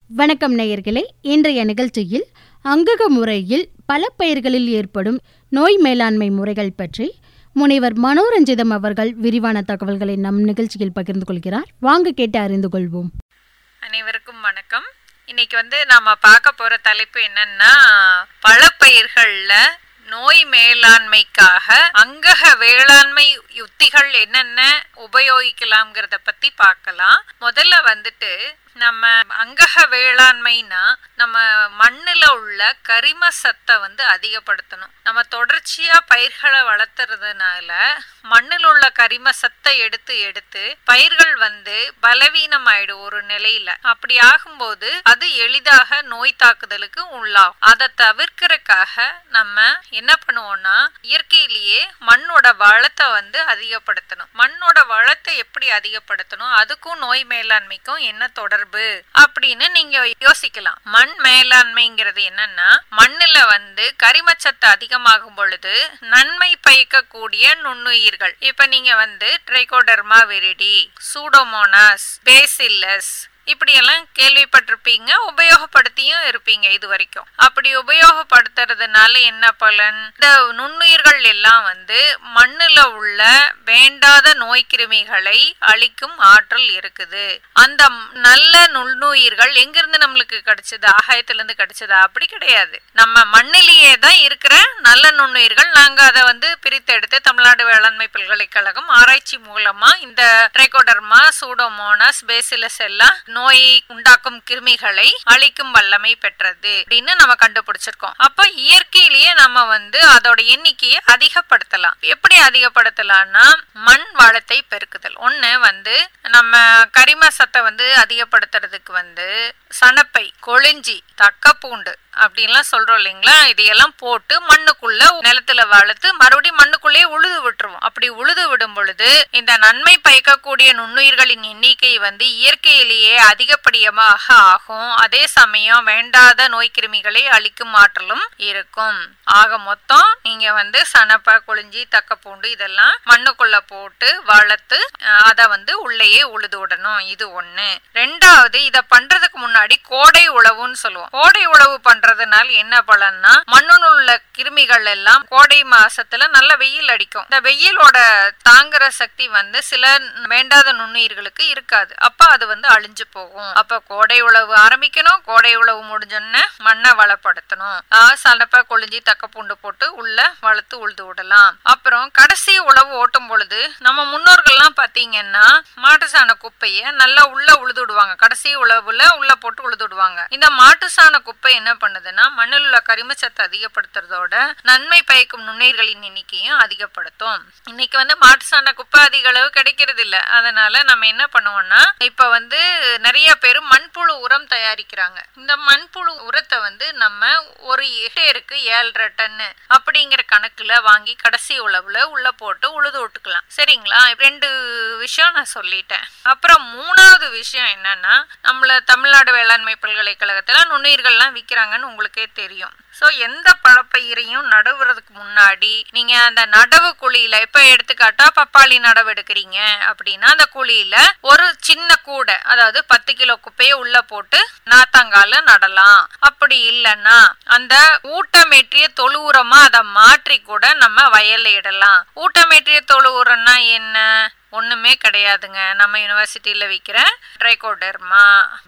வணக்கம் நேயர்களே இன்றைய நிகழ்ச்சியில் அங்கக முறையில் பல பயிர்களில் ஏற்படும் நோய் மேலாண்மை முறைகள் பற்றி முனைவர் மனோரஞ்சிதம் அவர்கள் விரிவான தகவல்களை நம் நிகழ்ச்சியில் பகிர்ந்து கொள்கிறார் வாங்க கேட்டு அறிந்து கொள்வோம் அனைவருக்கும் வணக்கம் இன்னைக்கு வந்து நாம பார்க்க போற தலைப்பு என்னன்னா பழப்பயிர்கள்ல நோய் மேலாண்மைக்காக அங்கக வேளாண்மை யுத்திகள் என்னென்ன உபயோகிக்கலாம்ங்கிறத பத்தி பார்க்கலாம் முதல்ல வந்துட்டு நம்ம அங்கக வேளாண்மைனா நம்ம மண்ணுல உள்ள கரிம சத்தை வந்து அதிகப்படுத்தணும் நம்ம தொடர்ச்சியா பயிர்களை வளர்த்துறதுனால மண்ணில் உள்ள கரிம சத்தை எடுத்து எடுத்து பயிர்கள் வந்து பலவீனம் ஆயிடும் ஒரு நிலையில அப்படி ஆகும்போது அது எளிதாக நோய் தாக்குதலுக்கு உள்ளாகும் அதை தவிர்க்கறதுக்காக நம்ம என்ன பண்ணுவோம்னா இயற்கையிலேயே மண்ணோட வளத்தை வந்து அதிகப்படுத்தணும் மண்ணோட வளத்தை எப்படி அதிகப்படுத்தணும் அதுக்கும் நோய் மேலாண்மைக்கும் என்ன தொடர்பு அப்படின்னு நீங்க யோசிக்கலாம் மண் மேலாண்மைங்கிறது என்னன்னா மண்ணுல வந்து கரிமச்சத்து அதிகமாகும் பொழுது நன்மை பயக்கக்கூடிய நுண்ணுயிர்கள் இப்ப நீங்க வந்து ட்ரைகோடர்மா விரிடி சூடோமோனாஸ் பேசில்லஸ் இப்படியெல்லாம் கேள்விப்பட்டிருப்பீங்க உபயோகப்படுத்தியும் இருப்பீங்க இது வரைக்கும் அப்படி உபயோகப்படுத்துறதுனால என்ன பலன் இந்த நுண்ணுயிர்கள் எல்லாம் வந்து மண்ணுல உள்ள வேண்டாத நோய் கிருமிகளை அழிக்கும் ஆற்றல் இருக்குது அந்த நல்ல நுண்ணுயிர்கள் எங்கிருந்து நம்மளுக்கு கிடைச்சது ஆகாயத்திலிருந்து கிடைச்சதா அப்படி கிடையாது நம்ம மண்ணிலேயே தான் இருக்கிற நல்ல நுண்ணுயிர்கள் நாங்க அதை வந்து பிரித்து எடுத்து தமிழ்நாடு வேளாண்மை பல்கலைக்கழகம் ஆராய்ச்சி மூலமா இந்த ட்ரைகோடர்மா சூடோமோனாஸ் பேசிலஸ் எல்லாம் நோயை உண்டாக்கும் கிருமிகளை அழிக்கும் வல்லமை பெற்றது அப்படின்னு நம்ம கண்டுபிடிச்சிருக்கோம் அப்ப இயற்கையிலேயே நம்ம வந்து அதோட எண்ணிக்கையை அதிகப்படுத்தலாம் எப்படி அதிகப்படுத்தலாம்னா மண் வளத்தை பெருக்குதல் ஒண்ணு வந்து நம்ம கரிம சத்தை வந்து அதிகப்படுத்துறதுக்கு வந்து சணப்பை கொழிஞ்சி தக்கப்பூண்டு அப்படின்லாம் சொல்றோம் இல்லைங்களா இதையெல்லாம் போட்டு மண்ணுக்குள்ள நிலத்துல வளர்த்து மறுபடியும் மண்ணுக்குள்ளேயே உழுது விட்டுருவோம் அப்படி உழுது விடும் பொழுது இந்த நன்மை பயக்கக்கூடிய நுண்ணுயிர்களின் எண்ணிக்கை வந்து இயற்கையிலேயே அதிகப்படியமாக ஆகும் அதே சமயம் வேண்டாத நோய் கிருமிகளை அழிக்கும் ஆற்றலும் இருக்கும் ஆக மொத்தம் நீங்க வந்து சனப்ப கொழிஞ்சி தக்கப்பூண்டு இதெல்லாம் மண்ணுக்குள்ள போட்டு வளர்த்து அதை வந்து உள்ளேயே உழுது விடணும் இது ஒண்ணு ரெண்டாவது இத பண்றதுக்கு முன்னாடி கோடை உழவுன்னு சொல்லுவோம் கோடை உழவு பண்றதுனால என்ன பலன்னா மண்ணுன்னு உள்ள கிருமிகள் எல்லாம் கோடை மாசத்துல நல்ல வெயில் அடிக்கும் இந்த வெயிலோட தாங்குற சக்தி வந்து சில வேண்டாத நுண்ணுயிர்களுக்கு இருக்காது அப்ப அது வந்து அழிஞ்சு போகும் அப்ப கோடை உழவு ஆரம்பிக்கணும் கோடை உழவு முடிஞ்சோன்னு மண்ணை வளப்படுத்தணும் சலப்ப கொழிஞ்சி தக்க பூண்டு போட்டு உள்ள வளர்த்து உழுது விடலாம் அப்புறம் கடைசி உழவு ஓட்டும் பொழுது நம்ம முன்னோர்கள்லாம் பாத்தீங்கன்னா மாட்டு சாண குப்பைய நல்லா உள்ள உழுது விடுவாங்க கடைசி உழவுல உள்ள போட்டு உழுது விடுவாங்க இந்த மாட்டு சாண குப்பை என்ன பண்ணுதுன்னா மண்ணில் உள்ள கரிமச்சத்தை அதிகப்படுத்துறதோட நன்மை பயக்கும் நுண்ணுயிர்களின் எண்ணிக்கையும் அதிகப்படுத்தும் இன்னைக்கு வந்து மாட்டு சாண குப்பை அதிக அளவு கிடைக்கிறது இல்ல அதனால நம்ம என்ன பண்ணுவோம்னா இப்ப வந்து நிறைய பேர் மண்புழு உரம் தயாரிக்கிறாங்க இந்த மண்புழு உரத்தை வந்து நம்ம ஒரு ஹெக்டேருக்கு ஏழரை டன்னு அப்படிங்கிற கணக்குல வாங்கி கடைசி உழவுல உள்ள போட்டு உழுது விட்டுக்கலாம் சரிங்களா ரெண்டு விஷயம் நான் சொல்லிட்டேன் அப்புறம் மூணாவது விஷயம் என்னன்னா நம்மள தமிழ்நாடு வேளாண்மை பல்கலைக்கழகத்துல நுண்ணுயிர்கள்லாம் விற்கிறாங்கன்னு உங்களுக்கே தெரியும் ஸோ எந்த பழப்பயிரையும் நடுவுறதுக்கு முன்னாடி நீங்க அந்த நடவு குழியில இப்ப எடுத்துக்காட்டா பப்பாளி நடவு எடுக்கிறீங்க அப்படின்னா அந்த குழியில ஒரு சின்ன கூடை அதாவது பத்து கிலோ குப்பையை உள்ள போட்டு நாத்தாங்கால நடலாம் அப்படி இல்லைன்னா அந்த ஊட்டமேற்றிய தொழு உரமா அதை மாற்றி கூட நம்ம வயல்ல இடலாம் ஊட்டமேற்றிய தொழு உரம்னா என்ன ஒண்ணுமே கிடையாதுங்க நம்ம யூனிவர்சிட்டியில விற்கிற ட்ரைகோடர்மா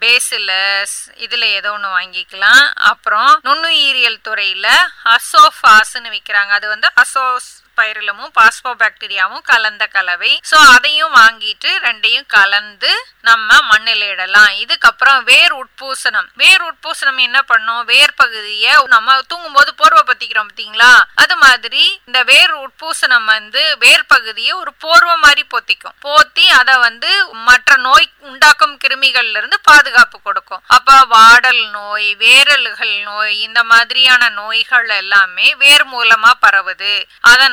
பேசிலஸ் இதுல ஏதோ ஒன்று வாங்கிக்கலாம் அப்புறம் நுண்ணுயிரியல் துறையில அசோஃபாஸ்ன்னு விற்கிறாங்க அது வந்து அசோஸ் பயிரிலமும் பாஸ்போ பாக்டீரியாவும் கலந்த கலவை ஸோ அதையும் வாங்கிட்டு ரெண்டையும் கலந்து நம்ம மண்ணில் இடலாம் இதுக்கப்புறம் வேர் உட்பூசணம் வேர் உட்பூசணம் என்ன பண்ணும் வேர் பகுதியை நம்ம தூங்கும் போது போர்வை பத்திக்கிறோம் பார்த்தீங்களா அது மாதிரி இந்த வேர் உட்பூசணம் வந்து வேர் பகுதியை ஒரு போர்வை மாதிரி போத்திக்கும் போத்தி அதை வந்து மற்ற நோய் உண்டாக்கும் கிருமிகள்ல இருந்து பாதுகாப்பு கொடுக்கும் அப்ப வாடல் நோய் வேரல்கள் நோய் இந்த மாதிரியான நோய்கள் எல்லாமே வேர் மூலமா பரவுது அதனால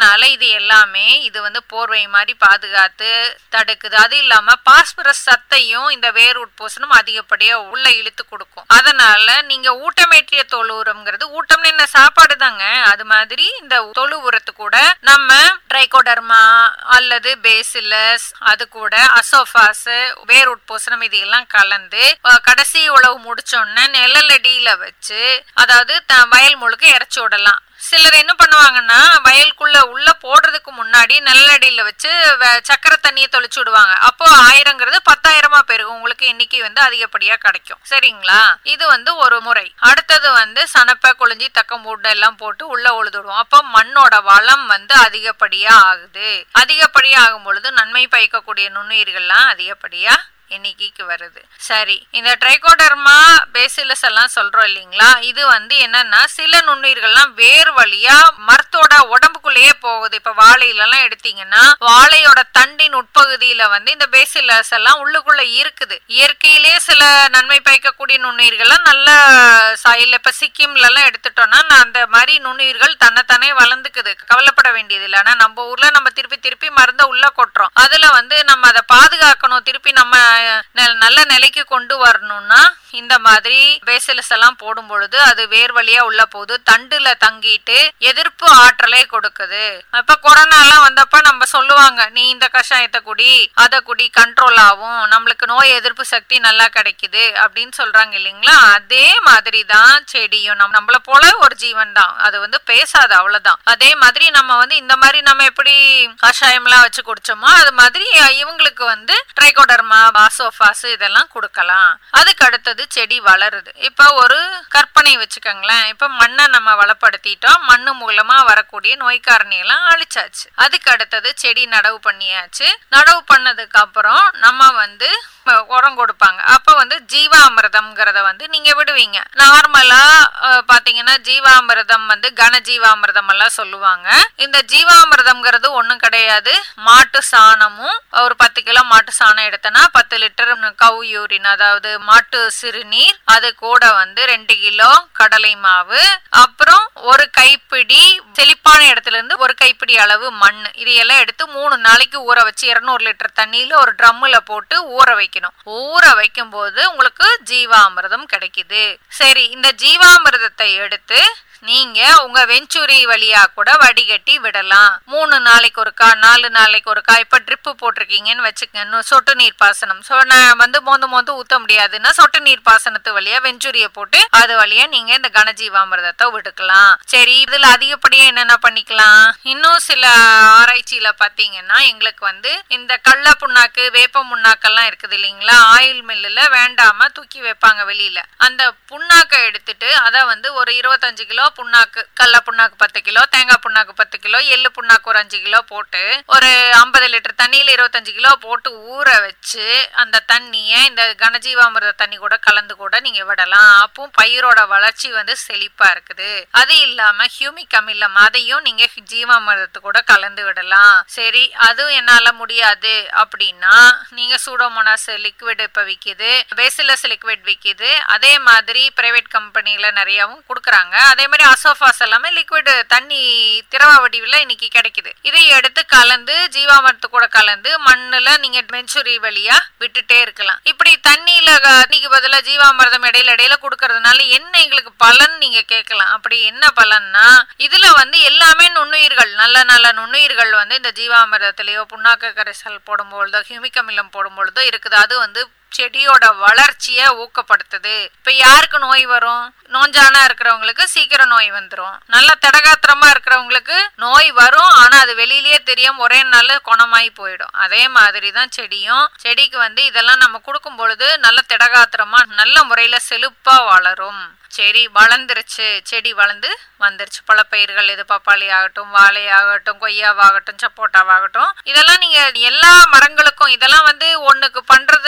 அதனால இது எல்லாமே இது வந்து போர்வை மாதிரி பாதுகாத்து தடுக்குது அது இல்லாம பாஸ்பரஸ் சத்தையும் இந்த வேர் உட்பூசணம் அதிகப்படியா உள்ள இழுத்து கொடுக்கும் அதனால நீங்க ஊட்டமேற்றிய தொழு உரம்ங்கிறது ஊட்டம்னு என்ன சாப்பாடு தாங்க அது மாதிரி இந்த தொழு உரத்து கூட நம்ம ட்ரைகோடர்மா அல்லது பேசிலஸ் அது கூட அசோஃபாஸ் வேர் உட்பூசணம் இது எல்லாம் கலந்து அஹ், கடைசி உழவு முடிச்சோடனே நிழலடியில வச்சு அதாவது த- வயல் முழுக்க இறச்சி விடலாம் சிலர் என்ன பண்ணுவாங்கன்னா வயலுக்குள்ள உள்ள போடுறதுக்கு முன்னாடி நல்லடியில வச்சு வ- சக்கரை தண்ணியை தொளிச்சு விடுவாங்க அப்போ ஆயிரங்கிறது பத்தாயிரமா பெருகும் உங்களுக்கு எண்ணிக்கை வந்து அதிகப்படியா கிடைக்கும் சரிங்களா இது வந்து ஒரு முறை அடுத்தது வந்து சனப்பை குளிஞ்சி தக்கம் மூட்டை எல்லாம் போட்டு உள்ள உழுதுடுவோம் அப்போ மண்ணோட வளம் வந்து அதிகப்படியா ஆகுது அதிகப்படியா ஆகும் பொழுது நன்மை பயக்கக்கூடிய நுண்ணுயிர்கள்லாம் அதிகப்படியா எண்ணிக்கைக்கு வருது சரி இந்த ட்ரைகோடர்மா பேசிலஸ் எல்லாம் சொல்றோம் இல்லைங்களா இது வந்து என்னன்னா சில நுண்ணுயிர்கள்லாம் வேர் வழியா மரத்தோட உடம்புக்குள்ளேயே போகுது இப்ப வாழையில எல்லாம் எடுத்தீங்கன்னா வாழையோட தண்டின் உட்பகுதியில வந்து இந்த பேசிலஸ் எல்லாம் உள்ளுக்குள்ள இருக்குது இயற்கையிலே சில நன்மை பயக்கக்கூடிய நுண்ணுயிர்கள்லாம் நல்ல சாயில் இப்ப சிக்கிம்ல எல்லாம் எடுத்துட்டோம்னா நான் அந்த மாதிரி நுண்ணுயிர்கள் தன்னைத்தானே வளர்ந்துக்குது கவலைப்பட வேண்டியது இல்லை ஆனா நம்ம ஊர்ல நம்ம திருப்பி திருப்பி மருந்த உள்ள கொட்டுறோம் அதுல வந்து நம்ம அதை பாதுகாக்கணும் திருப்பி நம்ம ந- நல்ல நிலைக்கு கொண்டு வரணும்னா இந்த மாதிரி பேசிலஸ் எல்லாம் போடும் பொழுது அது வேர் வழியா உள்ள போகுது தண்டுல தங்கிட்டு எதிர்ப்பு ஆற்றலை கொடுக்குது இப்ப கொரோனா எல்லாம் வந்தப்ப நம்ம சொல்லுவாங்க நீ இந்த கஷாயத்தை குடி அதை குடி கண்ட்ரோல் ஆகும் நம்மளுக்கு நோய் எதிர்ப்பு சக்தி நல்லா கிடைக்குது அப்படின்னு சொல்றாங்க இல்லைங்களா அதே மாதிரி தான் செடியும் நம்ம நம்மள போல ஒரு ஜீவன் தான் அது வந்து பேசாது அவ்வளவுதான் அதே மாதிரி நம்ம வந்து இந்த மாதிரி நம்ம எப்படி கஷாயம் எல்லாம் வச்சு குடிச்சோமோ அது மாதிரி அஹ், இவங்களுக்கு வந்து ட்ரைகோடர்மா பாசோஃபாஸ் இதெல்லாம் கொடுக்கலாம் அதுக்கு அடுத்தது செடி வளருது இப்ப ஒரு கற்பனை வச்சுக்கோங்களேன் இப்ப மண்ணை நம்ம வளப்படுத்திட்டோம் மண்ணு மூலமா வரக்கூடிய நோய்க்காரணி எல்லாம் அழிச்சாச்சு அதுக்கு அடுத்தது செடி நடவு பண்ணியாச்சு நடவு பண்ணதுக்கு அப்புறம் நம்ம வந்து அஹ், உரம் கொடுப்பாங்க அப்ப வந்து ஜீவாமிர்தம்ங்கிறத வந்து நீங்க விடுவீங்க நார்மலா அஹ், பாத்தீங்கன்னா ஜீவாமிர்தம் வந்து கன ஜீவாமிர்தம் எல்லாம் சொல்லுவாங்க இந்த ஜீவாமிர்தம்ங்கிறது ஒண்ணும் கிடையாது மாட்டு சாணமும் ஒரு பத்து கிலோ மாட்டு சாணம் எடுத்தனா பத்து லிட்டர் கவு யூரின் அதாவது மாட்டு சிறுநீர் அது கூட வந்து ரெண்டு கிலோ கடலை மாவு அப்புறம் ஒரு கைப்பிடி செழிப்பான இடத்துல இருந்து ஒரு கைப்பிடி அளவு மண் இதையெல்லாம் எடுத்து மூணு நாளைக்கு ஊற வச்சு இருநூறு லிட்டர் தண்ணியில ஒரு ட்ரம்முல போட்டு ஊற வைக்கணும் ஊற வைக்கும் போது உங்களுக்கு ஜீவாமிர்தம் கிடைக்குது சரி இந்த ஜீவாமிர்தத்தை எடுத்து நீங்க உங்க வெஞ்சுரி வழியா கூட வடிகட்டி விடலாம் மூணு நாளைக்கு ஒருக்கா நாலு நாளைக்கு ஒருக்கா இப்ப ட்ரிப்பு போட்டிருக்கீங்கன்னு வச்சுக்கங்க இன்னும் சொட்டு நீர் பாசனம் சோ நான் வந்து மோந்து மோந்து ஊத்த முடியாதுன்னா சொட்டு நீர் பாசனத்து வழியா வெஞ்சுரிய போட்டு அது வழியா நீங்க இந்த கனஜீவாமிர்தத்தை விடுக்கலாம் சரி இதுல அதிகப்படியா என்னென்ன பண்ணிக்கலாம் இன்னும் சில ஆராய்ச்சியில பாத்தீங்கன்னா எங்களுக்கு வந்து இந்த கடல புண்ணாக்கு வேப்ப புண்ணாக்கெல்லாம் இருக்குது இல்லைங்களா ஆயில் மில்லுல வேண்டாம தூக்கி வைப்பாங்க வெளியில அந்த புண்ணாக்கை எடுத்துட்டு அதை வந்து ஒரு இருபத்தஞ்சு கிலோ புண்ணாக்கு கடல புண்ணாக்கு பத்து கிலோ தேங்காய் புண்ணாக்கு பத்து கிலோ எள்ளு புண்ணாக்கு ஒரு அஞ்சு கிலோ போட்டு ஒரு ஐம்பது லிட்டர் தண்ணியில இருபத்தஞ்சு கிலோ போட்டு ஊற வச்சு அந்த தண்ணியை இந்த கனஜீவாமிர்த தண்ணி கூட கலந்து கூட நீங்க விடலாம் அப்பவும் பயிரோட வளர்ச்சி வந்து செழிப்பா இருக்குது அது இல்லாம ஹியூமிக் அமிலம் அதையும் நீங்க ஜீவாமிர்தத்து கூட கலந்து விடலாம் சரி அதுவும் என்னால முடியாது அப்படின்னா நீங்க சூடோமோனாஸ் லிக்விட் இப்ப விக்குது பேசிலஸ் லிக்விட் விக்குது அதே மாதிரி பிரைவேட் கம்பெனில நிறையவும் கொடுக்குறாங்க அதே மாதிரி அசோஃபாஸ் எல்லாமே லிக்விட் தண்ணி திரவ வடிவில் இன்னைக்கு கிடைக்குது இதை எடுத்து கலந்து ஜீவாமிர்தத்து கூட கலந்து மண்ணுல நீங்க மென்சுரி வழியா விட்டுட்டே இருக்கலாம் இப்படி தண்ணியில க- தண்ணிக்கு பதிலா ஜீவாமிர்தம் இடையில இடையில கொடுக்கறதுனால என்ன எங்களுக்கு பலன் நீங்க கேட்கலாம் அப்படி என்ன பலன்னா இதுல வந்து எல்லாமே நுண்ணுயிர்கள் நல்ல நல்ல நுண்ணுயிர்கள் வந்து இந்த ஜீவாமிர்தத்திலேயோ புண்ணாக்கு கரைசல் போடும்பொழுதோ ஹியூமிக் அமிலம் போடும்பொழுதோ இருக்குது அது வந்து செடியோட வளர்ச்சியை ஊக்கப்படுத்துது இப்ப யாருக்கு நோய் வரும் நோஞ்சானா இருக்கிறவங்களுக்கு சீக்கிரம் நோய் வந்துரும் நல்ல தடகாத்திரமா இருக்கிறவங்களுக்கு நோய் வரும் ஆனா அது வெளியிலேயே தெரியும் ஒரே நாள்ல குணமாயி போயிடும் அதே மாதிரி தான் செடியும் செடிக்கு வந்து இதெல்லாம் நம்ம கொடுக்கும் பொழுது நல்ல திடகாத்திரமா நல்ல முறையில செழிப்பா வளரும் சரி வளர்ந்துருச்சு செடி வளர்ந்து வந்துருச்சு பழப்பயிர்கள் இது பப்பாளி ஆகட்டும் வாழை ஆகட்டும் கொய்யாவாகட்டும் சப்போட்டாவாகட்டும் இதெல்லாம் நீங்க எல்லா மரங்களுக்கும் இதெல்லாம் வந்து ஒண்ணுக்கு பண்றதுனால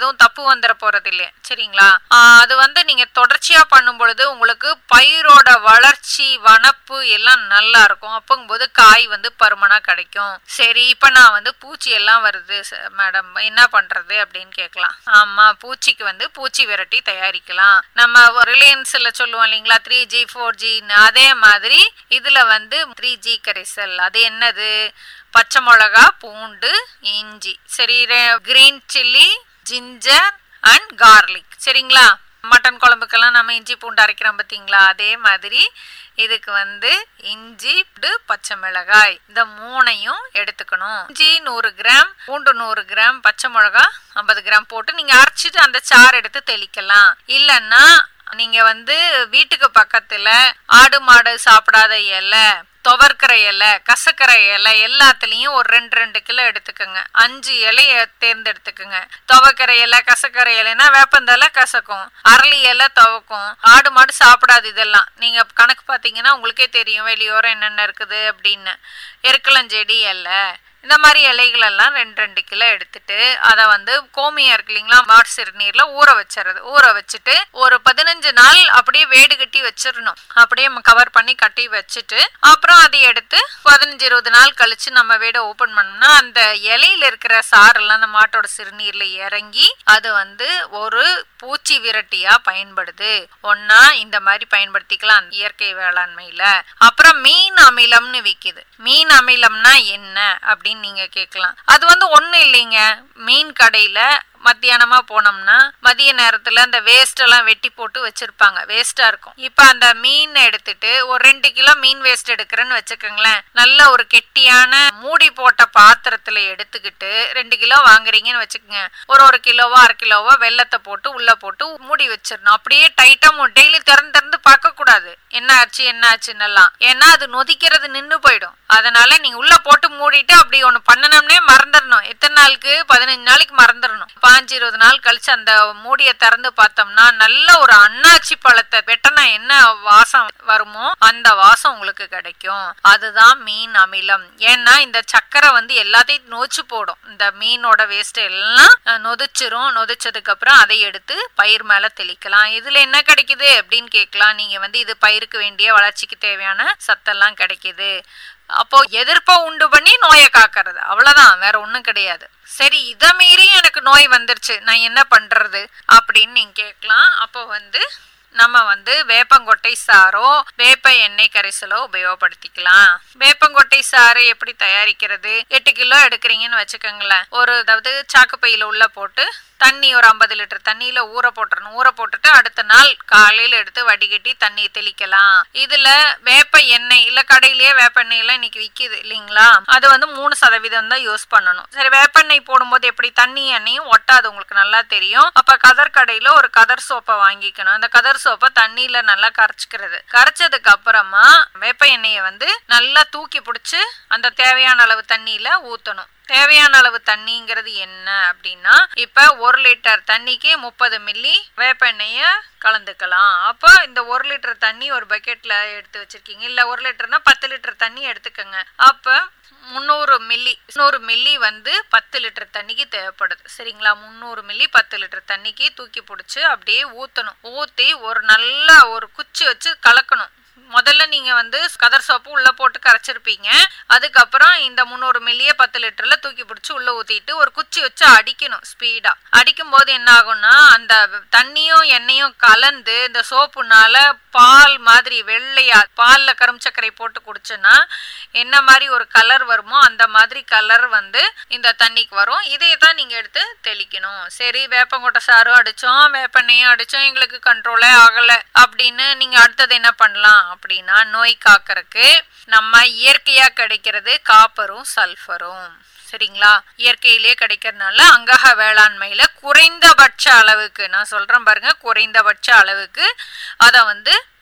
எதுவும் தப்பு வந்துட போறது இல்லையா சரிங்களா ஆஹ் அது வந்து நீங்க தொடர்ச்சியா பண்ணும் பொழுது உங்களுக்கு பயிரோட வளர்ச்சி வனப்பு எல்லாம் நல்லா இருக்கும் அப்போங்கும்போது காய் வந்து பருமனா கிடைக்கும் சரி இப்ப நான் வந்து பூச்சி எல்லாம் வருது மேடம் என்ன பண்றது அப்படின்னு கேட்கலாம் ஆமா பூச்சிக்கு வந்து பூச்சி விரட்டி தயாரிக்கலாம் நம்ம ரிலையன்ஸ்ல சொல்லுவோம் இல்லைங்களா த்ரீ ஜி ஃபோர் ஜி அதே மாதிரி இதுல வந்து த்ரீ ஜி கரைசல் அது என்னது பச்சை மிளகா பூண்டு இஞ்சி சரி green chilli ginger and garlic சரிங்களா மட்டன் குழம்புக்கெல்லாம் நம்ம இஞ்சி பூண்டு அரைக்கிறோம் பார்த்தீங்களா அதே மாதிரி இதுக்கு வந்து இஞ்சி பூண்டு, பச்சை மிளகாய் இந்த மூணையும் எடுத்துக்கணும் இஞ்சி நூறு கிராம் பூண்டு நூறு கிராம் பச்சை மிளகா ஐம்பது கிராம் போட்டு நீங்க அரைச்சிட்டு அந்த சாறு எடுத்து தெளிக்கலாம் இல்லைன்னா நீங்க வந்து வீட்டுக்கு பக்கத்துல ஆடு மாடு சாப்பிடாத இலை துவர்க்கிற இலை கசக்கிற இலை எல்லாத்துலேயும் ஒரு ரெண்டு ரெண்டு கிலோ எடுத்துக்கோங்க அஞ்சு இலைய தேர்ந்தெடுத்துக்குங்க துவக்கிற இலை கசக்கிற இலைன்னா வேப்பந்தலை கசக்கும் அரளி இலை துவக்கும் ஆடு மாடு சாப்பிடாது இதெல்லாம் நீங்க கணக்கு பார்த்தீங்கன்னா உங்களுக்கே தெரியும் வெளியோரம் என்னென்ன இருக்குது அப்படின்னு எருக்கலஞ்செடி இலை இந்த மாதிரி இலைகள் எல்லாம் ரெண்டு ரெண்டு கிலோ எடுத்துட்டு அதை வந்து கோமியா இருக்கு இல்லைங்களா மாட்டு சிறுநீர்ல ஊற வச்சிடுறது ஊற வச்சுட்டு ஒரு பதினஞ்சு நாள் அப்படியே வேடு கட்டி வச்சிடணும் அப்படியே கவர் பண்ணி கட்டி வச்சுட்டு அப்புறம் அதை எடுத்து பதினஞ்சு இருபது நாள் கழிச்சு நம்ம வீடை ஓபன் பண்ணோம்னா அந்த இலையில இருக்கிற சாரெல்லாம் அந்த மாட்டோட சிறுநீர்ல இறங்கி அது வந்து ஒரு பூச்சி விரட்டியா பயன்படுது ஒன்னா இந்த மாதிரி பயன்படுத்திக்கலாம் இயற்கை வேளாண்மையில அப்புறம் மீன் அமிலம்னு விக்குது மீன் அமிலம்னா என்ன அப்படின்னு நீங்க கேட்கலாம் அது வந்து ஒண்ணு இல்லைங்க மீன் கடையில மத்தியானமா போனோம்னா மதிய நேரத்துல அந்த வேஸ்ட் எல்லாம் வெட்டி போட்டு வச்சிருப்பாங்க வேஸ்டா இருக்கும் இப்ப அந்த மீன் எடுத்துட்டு ஒரு ரெண்டு கிலோ மீன் வேஸ்ட் எடுக்கிறேன்னு வச்சுக்கோங்களேன் நல்ல ஒரு கெட்டியான மூடி போட்ட பாத்திரத்துல எடுத்துக்கிட்டு ரெண்டு கிலோ வாங்குறீங்கன்னு வச்சுக்கோங்க ஒரு ஒரு கிலோவோ அரை கிலோவோ வெள்ளத்தை போட்டு உள்ள போட்டு மூடி வச்சிடணும் அப்படியே டைட்டா டெய்லி திறந்து திறந்து பார்க்க கூடாது என்ன ஆச்சு என்ன ஆச்சுன்னு எல்லாம் ஏன்னா அது நொதிக்கிறது நின்னு போயிடும் அதனால நீங்க உள்ள போட்டு மூடிட்டு அப்படி ஒண்ணு பண்ணணும்னே மறந்துடணும் எத்தனை நாளுக்கு பதினஞ்சு நாளைக்கு மறந்துடணும் பாஞ்சு இருபது நாள் கழிச்சு அந்த மூடியை திறந்து பார்த்தோம்னா நல்ல ஒரு அன்னாச்சி பழத்தை வெட்டனா என்ன வாசம் வருமோ அந்த வாசம் உங்களுக்கு கிடைக்கும் அதுதான் மீன் அமிலம் ஏன்னா இந்த சக்கரை வந்து எல்லாத்தையும் நோச்சு போடும் இந்த மீனோட வேஸ்ட் எல்லாம் அஹ், நொதிச்சிரும் நொதிச்சதுக்கு அப்புறம் அதை எடுத்து பயிர் மேல தெளிக்கலாம் இதுல என்ன கிடைக்குது அப்படின்னு கேட்கலாம் நீங்க வந்து இது பயிருக்கு வேண்டிய வளர்ச்சிக்கு தேவையான சத்தெல்லாம் கிடைக்குது அப்போ எதிர்ப்பை உண்டு பண்ணி நோயை காக்கிறது அவ்வளவுதான் வேற ஒண்ணும் கிடையாது சரி இதை மீறி எனக்கு நோய் வந்துருச்சு நான் என்ன பண்றது அப்படின்னு நீங்க கேட்கலாம் அப்போ வந்து நம்ம வந்து வேப்பங்கொட்டை சாறோ வேப்ப எண்ணெய் கரைசலோ உபயோகப்படுத்திக்கலாம் வேப்பங்கொட்டை சாறு எப்படி தயாரிக்கிறது எட்டு கிலோ எடுக்கிறீங்கன்னு வச்சுக்கோங்களேன் ஒரு அதாவது சாக்கு பையில உள்ள போட்டு தண்ணி ஒரு ஐம்பது லிட்டர் தண்ணியில ஊற போட்டுறணும் ஊற போட்டுட்டு அடுத்த நாள் காலையில எடுத்து வடிகட்டி தண்ணி தெளிக்கலாம் இதுல வேப்ப எண்ணெய் இல்ல கடையிலேயே வேப்ப எண்ணெய் எல்லாம் இன்னைக்கு விக்குது இல்லைங்களா அது வந்து மூணு சதவீதம் தான் யூஸ் பண்ணணும் சரி வேப்பெண்ணெய் போடும்போது எப்படி தண்ணி எண்ணெயும் ஒட்டாது உங்களுக்கு நல்லா தெரியும் அப்ப கதர் கடையில ஒரு கதர் சோப்பை வாங்கிக்கணும் அந்த கதர் சோப்பை தண்ணியில நல்லா கரைச்சிக்கிறது கரைச்சதுக்கு அப்புறமா வேப்ப எண்ணெயை வந்து நல்லா தூக்கி பிடிச்சு அந்த தேவையான அளவு தண்ணியில ஊத்தணும் தேவையான அளவு தண்ணிங்கிறது என்ன அப்படின்னா இப்ப ஒரு லிட்டர் தண்ணிக்கு முப்பது மில்லி வேப்பெண்ணெய கலந்துக்கலாம் அப்போ இந்த ஒரு லிட்டர் தண்ணி ஒரு பக்கெட்ல எடுத்து வச்சிருக்கீங்க இல்ல ஒரு லிட்டர்னா பத்து லிட்டர் தண்ணி எடுத்துக்கோங்க அப்ப முந்நூறு மில்லி நூறு மில்லி வந்து பத்து லிட்டர் தண்ணிக்கு தேவைப்படுது சரிங்களா முந்நூறு மில்லி பத்து லிட்டர் தண்ணிக்கு தூக்கி பிடிச்சி அப்படியே ஊற்றணும் ஊற்றி ஒரு நல்ல ஒரு குச்சி வச்சு கலக்கணும் முதல்ல நீங்க வந்து கதர் சோப்பு உள்ள போட்டு கரைச்சிருப்பீங்க அதுக்கப்புறம் இந்த முந்நூறு மில்லிய பத்து லிட்டர்ல தூக்கி பிடிச்சி உள்ள ஊத்திட்டு ஒரு குச்சி வச்சு அடிக்கணும் ஸ்பீடா அடிக்கும் போது என்ன ஆகும்னா அந்த தண்ணியும் எண்ணெயும் கலந்து இந்த சோப்புனால பால் மாதிரி வெள்ளையா பால்ல கரும் சர்க்கரை போட்டு குடிச்சோன்னா என்ன மாதிரி ஒரு கலர் வருமோ அந்த மாதிரி கலர் வந்து இந்த தண்ணிக்கு வரும் இதை தான் நீங்க எடுத்து தெளிக்கணும் சரி வேப்பங்கொட்டை சாரும் அடிச்சோம் வேப்பெண்ணையும் அடிச்சோம் எங்களுக்கு கண்ட்ரோலே ஆகல அப்படின்னு நீங்க அடுத்தது என்ன பண்ணலாம் அப்படின்னா நோய் காக்கறதுக்கு நம்ம இயற்கையா கிடைக்கிறது காப்பரும் சல்ஃபரும் சரிங்களா இயற்கையிலே கிடைக்கிறதுனால அங்கக வேளாண்மையில குறைந்தபட்ச அளவுக்கு நான் சொல்றேன் பாருங்க குறைந்தபட்ச அளவுக்கு அதை வந்து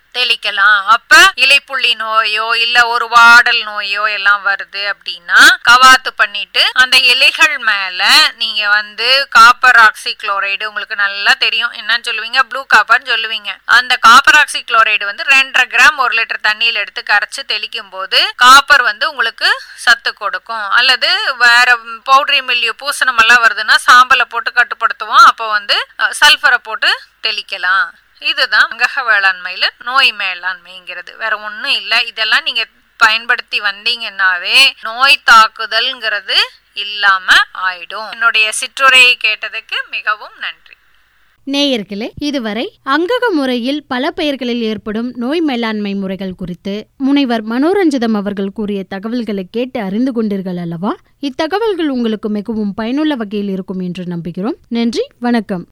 தெளிக்கலாம் அப்ப இலைப்புள்ளி நோயோ இல்ல ஒரு வாடல் நோயோ எல்லாம் வருது அப்படின்னா கவாத்து பண்ணிட்டு அந்த இலைகள் மேல நீங்க வந்து காப்பர் ஆக்சி குளோரைடு உங்களுக்கு நல்லா தெரியும் என்னன்னு சொல்லுவீங்க ப்ளூ காப்பர்னு சொல்லுவீங்க அந்த காப்பர் ஆக்சி குளோரைடு வந்து ரெண்டரை கிராம் ஒரு லிட்டர் தண்ணியில எடுத்து கரைச்சு தெளிக்கும் போது காப்பர் வந்து உங்களுக்கு சத்து கொடுக்கும் அல்லது வேற பவுடரி மில்லியோ பூசணம் எல்லாம் வருதுன்னா சாம்பலை போட்டு கட்டுப்படுத்துவோம் அப்போ வந்து சல்ஃபரை போட்டு தெளிக்கலாம் இதுதான் அங்கக வேளாண்மையில நோய் மேலாண்மைங்கிறது வேற ஒன்றும் இல்லை இதெல்லாம் நீங்க பயன்படுத்தி வந்தீங்கன்னாவே நோய் தாக்குதல்ங்கிறது இல்லாம ஆயிடும் என்னுடைய சிற்றுரையை கேட்டதுக்கு மிகவும் நன்றி நேயர்களே இதுவரை அங்கக முறையில் பல பெயர்களில் ஏற்படும் நோய் மேலாண்மை முறைகள் குறித்து முனைவர் மனோரஞ்சிதம் அவர்கள் கூறிய தகவல்களை கேட்டு அறிந்து கொண்டீர்கள் அல்லவா இத்தகவல்கள் உங்களுக்கு மிகவும் பயனுள்ள வகையில் இருக்கும் என்று நம்புகிறோம் நன்றி வணக்கம்